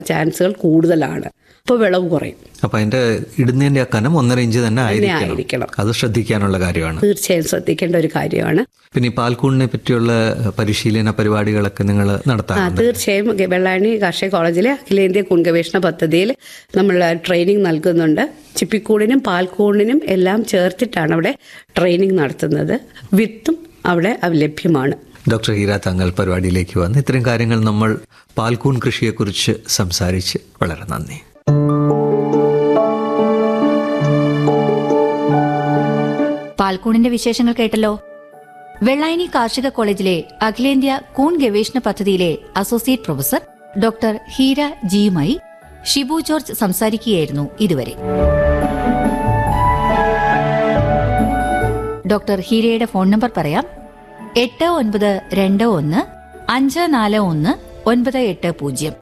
ചാൻസുകൾ കൂടുതലാണ് അപ്പോൾ വിളവ് കുറയും അപ്പൊ അതിന്റെ ഇടുന്നതിന്റെ ആ കനം ഒന്നര ഇഞ്ച് തന്നെ ആയിരിക്കണം ആയിരിക്കണം. അത് ശ്രദ്ധിക്കാനുള്ള കാര്യമാണ് തീർച്ചയായും ശ്രദ്ധിക്കേണ്ട ഒരു കാര്യമാണ് പിന്നെ ഈ പാൽക്കൂണിനെ പറ്റിയുള്ള പരിശീലന പരിപാടികളൊക്കെ നിങ്ങൾ ആ നടത്താറുണ്ട് തീർച്ചയായും ഗ- വെള്ളായണി കാർഷിക കോളേജിലെ അഖിലേന്ത്യാ കൂൺ ഗവേഷണ പദ്ധതിയിൽ നമ്മൾ ട്രെയിനിങ് നൽകുന്നുണ്ട് ചിപ്പിക്കൂടിനും പാൽക്കൂടിനും എല്ലാം ചേർത്തിട്ടാണ് അവിടെ ട്രെയിനിങ് നടത്തുന്നത് വിത്തും അവിടെ ലഭ്യമാണ് ഡോക്ടർ ഹീര താങ്കൾ പരിപാടിയിലേക്ക് വന്ന് ഇത്തരം കാര്യങ്ങൾ നമ്മൾ പാൽക്കൂൺ കൃഷിയെക്കുറിച്ച് സംസാരിച്ച് വളരെ നന്ദി പാൽക്കൂണിന്റെ വിശേഷങ്ങൾ കേട്ടല്ലോ വെള്ളായണി കാർഷിക കോളേജിലെ അഖിലേന്ത്യാ കൂൺ ഗവേഷണ പദ്ധതിയിലെ അസോസിയേറ്റ് പ്രൊഫസർ ഡോക്ടർ ഹീര ജിയുമായി ഷിബു ജോർജ് സംസാരിക്കുകയായിരുന്നു ഇതുവരെ ഡോക്ടർ ഹീരയുടെ ഫോൺ നമ്പർ പറയാം എട്ട് ഒൻപത് രണ്ട് ഒന്ന് അഞ്ച് നാല് ഒന്ന് ഒൻപത് എട്ട് പൂജ്യം